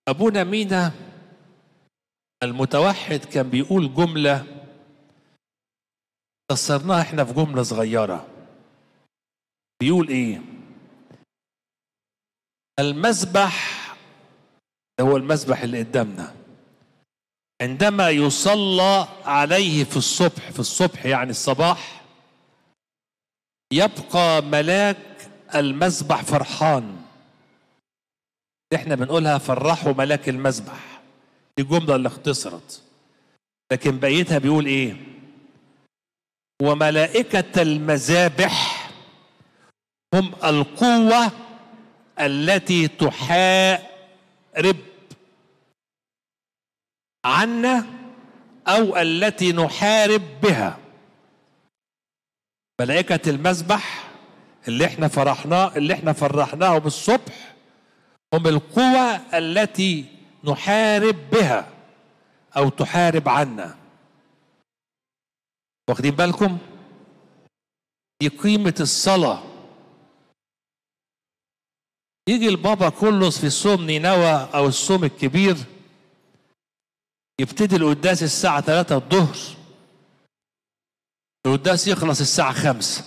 أبونا مينا المتوحد كان بيقول جملة كسرناها احنا في جملة صغيرة بيقول ايه المسبح هو المسبح اللي قدامنا عندما يصلى عليه في الصبح في الصبح يعني الصباح يبقى ملاك المسبح فرحان احنا بنقولها فرحوا ملاك المسبح دي الجمله اللي اختصرت لكن بقيتها بيقول ايه وملائكه المذابح هم القوه التي تحارب عنا او التي نحارب بها ملائكه المسبح اللي احنا فرحناه اللي احنا فرحناه بالصبح هم القوى التي نحارب بها او تحارب عنا واخدين بالكم دي قيمة الصلاة يجي البابا كلس في صوم نينوى او الصوم الكبير يبتدي القداس الساعة 3 الظهر القداس يخلص الساعة 5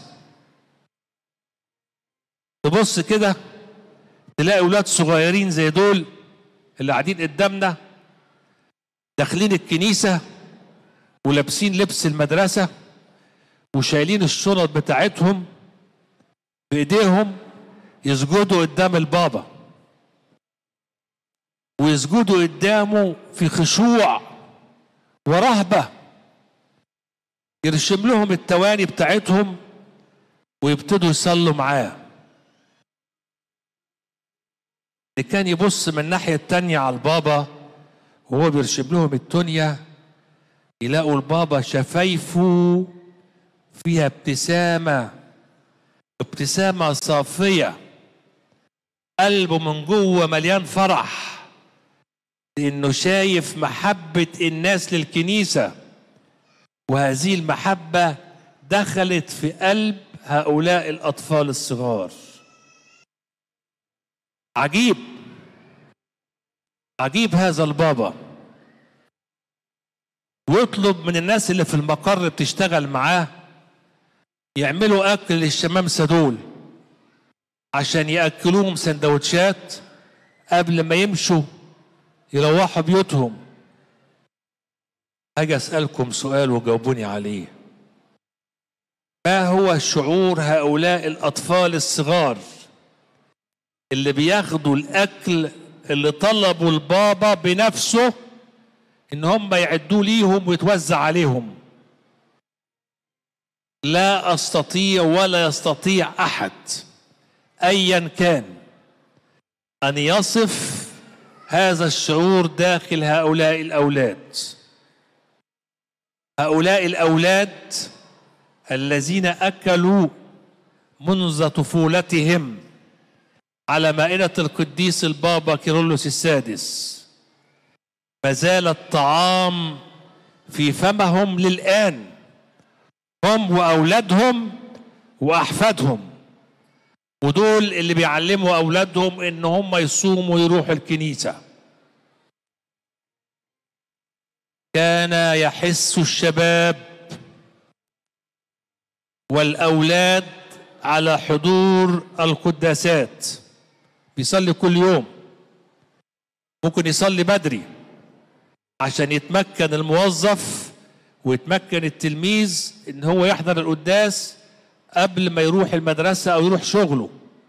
تبص كده تلاقي اولاد صغيرين زي دول اللي قاعدين قدامنا داخلين الكنيسه ولابسين لبس المدرسه وشايلين الشنط بتاعتهم بايديهم يسجدوا قدام البابا ويسجدوا قدامه في خشوع ورهبه يرشم لهم التواني بتاعتهم ويبتدوا يصلوا معاه اللي كان يبص من الناحية التانية على البابا وهو بيرشم لهم التونية يلاقوا البابا شفايفه فيها ابتسامة ابتسامة صافية قلبه من جوه مليان فرح لأنه شايف محبة الناس للكنيسة وهذه المحبة دخلت في قلب هؤلاء الأطفال الصغار عجيب عجيب هذا البابا ويطلب من الناس اللي في المقر بتشتغل معاه يعملوا اكل للشمامسه دول عشان ياكلوهم سندوتشات قبل ما يمشوا يروحوا بيوتهم اجي اسالكم سؤال وجاوبوني عليه ما هو شعور هؤلاء الاطفال الصغار اللي بياخدوا الاكل اللي طلبوا البابا بنفسه ان هم يعدوه ليهم ويتوزع عليهم لا استطيع ولا يستطيع احد ايا كان ان يصف هذا الشعور داخل هؤلاء الاولاد هؤلاء الاولاد الذين اكلوا منذ طفولتهم على مائدة القديس البابا كيرلس السادس ما زال الطعام في فمهم للآن هم وأولادهم وأحفادهم ودول اللي بيعلموا أولادهم إن هم يصوموا ويروحوا الكنيسة كان يحس الشباب والأولاد على حضور القداسات بيصلي كل يوم ممكن يصلي بدري عشان يتمكن الموظف ويتمكن التلميذ ان هو يحضر القداس قبل ما يروح المدرسة او يروح شغله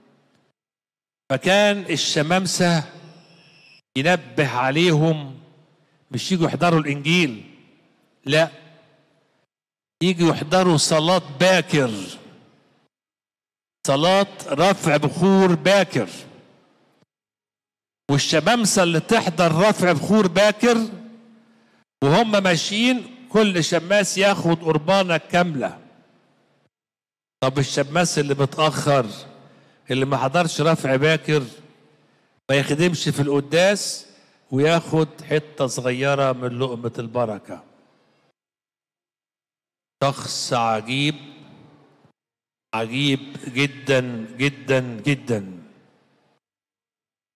فكان الشمامسة ينبه عليهم مش يجوا يحضروا الانجيل لا يجوا يحضروا صلاة باكر صلاة رفع بخور باكر والشمامسة اللي تحضر رفع بخور باكر وهم ماشيين كل شماس ياخد قربانة كاملة طب الشماس اللي متأخر اللي ما حضرش رفع باكر ما يخدمش في القداس وياخد حتة صغيرة من لقمة البركة شخص عجيب عجيب جدا جدا جدا